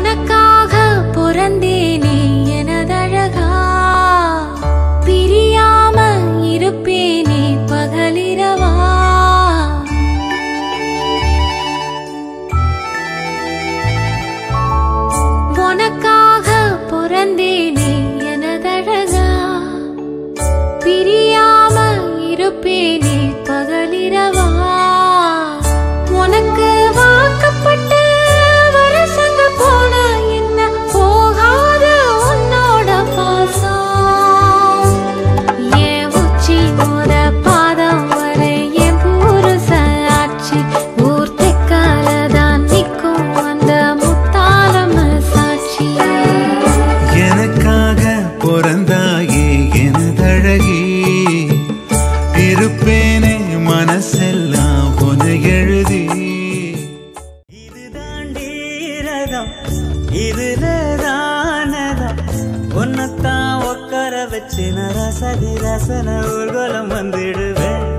உனக்காக பிறந்தேனே எனதழகா பிரியாம இருப்பேனே பகலிரவா உனக்காக பிறந்தேனே எனதழகா பிரியாம இருப்பேனே பகலிரவா உனக்கு வாக்கப்பட்ட வருஷங்க போன என்ன போகாத உன்னோட பாசம் என் உச்சி மோத பாதம் வரை என் புருஷ ஆட்சி ஊர் தெக்கால தான் நிற்கும் அந்த முத்தாரம் சாட்சி எனக்காக பிறந்தாயே எனதழகி இருப்பேனே மனசெல்லாம் உன எழுதி இதுதாண்டி ரகம் இதுல தானதம் உன்னத்தான் உட்கார வச்சு நான் ரசதி ரசன ஊர்வலம் வந்துடுவேன்